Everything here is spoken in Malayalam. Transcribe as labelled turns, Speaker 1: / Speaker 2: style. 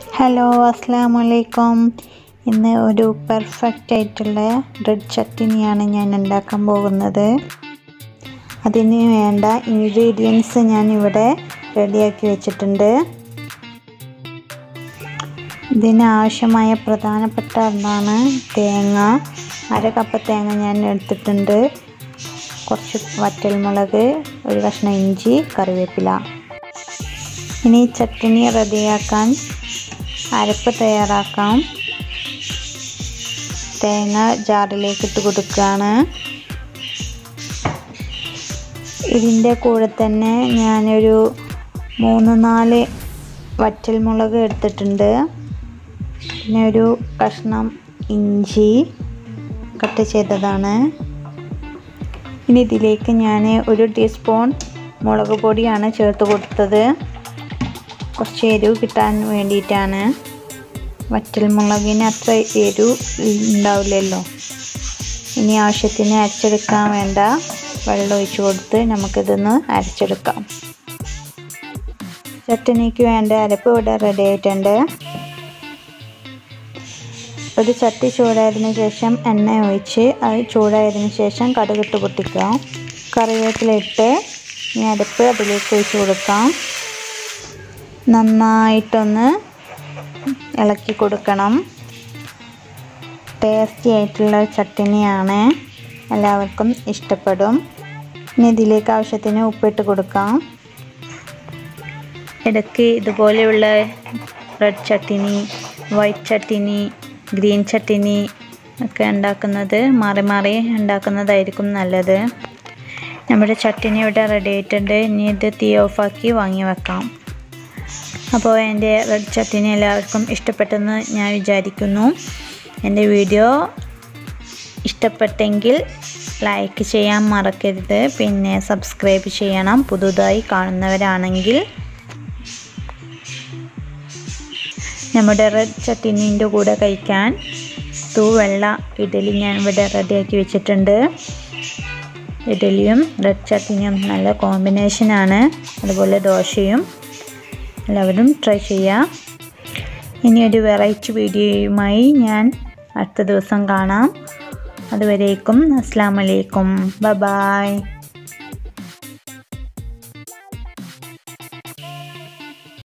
Speaker 1: ഹലോ അസ്സാം വലൈക്കും ഇന്ന് ഒരു പെർഫെക്റ്റ് ആയിട്ടുള്ള റെഡ് ചട്ടിനിയാണ് ഞാൻ ഉണ്ടാക്കാൻ പോകുന്നത് അതിന് വേണ്ട ഇൻഗ്രീഡിയൻസ് ഞാൻ ഇവിടെ റെഡിയാക്കി വെച്ചിട്ടുണ്ട് ഇതിന് ആവശ്യമായ പ്രധാനപ്പെട്ട ഒന്നാണ് തേങ്ങ അര കപ്പ് തേങ്ങ ഞാൻ എടുത്തിട്ടുണ്ട് കുറച്ച് വറ്റൽമുളക് ഒരു കഷ്ണം ഇഞ്ചി കറിവേപ്പില ഇനി ചട്ടിനി റെഡിയാക്കാൻ അരപ്പ് തയ്യാറാക്കാം തേങ്ങ ജാറിലേക്ക് ഇട്ട് കൊടുക്കുകയാണ് ഇതിൻ്റെ കൂടെ തന്നെ ഞാനൊരു മൂന്ന് നാല് വറ്റൽമുളക് എടുത്തിട്ടുണ്ട് പിന്നെ ഒരു കഷ്ണം ഇഞ്ചി കട്ട് ചെയ്തതാണ് ഇനി ഇതിലേക്ക് ഞാൻ ഒരു ടീസ്പൂൺ മുളക് പൊടിയാണ് ചേർത്ത് കൊടുത്തത് കുറച്ച് എരിവ് കിട്ടാൻ വേണ്ടിയിട്ടാണ് വറ്റൽമുളകിന് അത്ര എരിവ് ഉണ്ടാവില്ലല്ലോ ഇനി ആവശ്യത്തിന് അരച്ചെടുക്കാൻ വേണ്ട വെള്ളം ഒഴിച്ച് കൊടുത്ത് നമുക്കിതൊന്ന് അരച്ചെടുക്കാം ചട്ടനിക്ക് വേണ്ട അരപ്പ് ഇവിടെ റെഡി ആയിട്ടുണ്ട് ഒരു ചട്ടി ചൂടായതിന് ശേഷം എണ്ണ ഒഴിച്ച് അത് ചൂടായതിന് ശേഷം കടുകിട്ട് പൊട്ടിക്കുക കറിവേപ്പിലിട്ട് ഈ അരപ്പ് അതിലേക്ക് ഒഴിച്ച് കൊടുക്കാം നന്നായിട്ടൊന്ന് ഇളക്കി കൊടുക്കണം ടേസ്റ്റി ആയിട്ടുള്ള ചട്ടിനിയാണ് എല്ലാവർക്കും ഇഷ്ടപ്പെടും ഇനി ഇതിലേക്ക് ആവശ്യത്തിന് ഉപ്പിട്ട് കൊടുക്കാം ഇടയ്ക്ക് ഇതുപോലെയുള്ള red chutney white chutney green chutney ഒക്കെ ഉണ്ടാക്കുന്നത് മാറി മാറി ഉണ്ടാക്കുന്നതായിരിക്കും നല്ലത് നമ്മുടെ ചട്ടിനി ഇവിടെ റെഡി ആയിട്ടുണ്ട് ഇനി ഇത് തീ ഓഫാക്കി വാങ്ങി വെക്കാം അപ്പോൾ എൻ്റെ റെഡ് ചട്ടിനി എല്ലാവർക്കും ഇഷ്ടപ്പെട്ടെന്ന് ഞാൻ വിചാരിക്കുന്നു എൻ്റെ വീഡിയോ ഇഷ്ടപ്പെട്ടെങ്കിൽ ലൈക്ക് ചെയ്യാൻ മറക്കരുത് പിന്നെ സബ്സ്ക്രൈബ് ചെയ്യണം പുതുതായി കാണുന്നവരാണെങ്കിൽ നമ്മുടെ റെഡ് ചട്ടിനീൻ്റെ കൂടെ കഴിക്കാൻ തൂവെള്ള ഇഡലി ഞാൻ ഇവിടെ റെഡിയാക്കി വെച്ചിട്ടുണ്ട് ഇഡലിയും റെഡ് ചട്ടിനിയും നല്ല കോമ്പിനേഷനാണ് അതുപോലെ ദോശയും എല്ലാവരും ട്രൈ ചെയ്യുക ഇനി ഒരു വെറൈറ്റി വീഡിയോയുമായി ഞാൻ അടുത്ത ദിവസം കാണാം അതുവരേക്കും അസ്സാം വലൈക്കും ബ ബായ്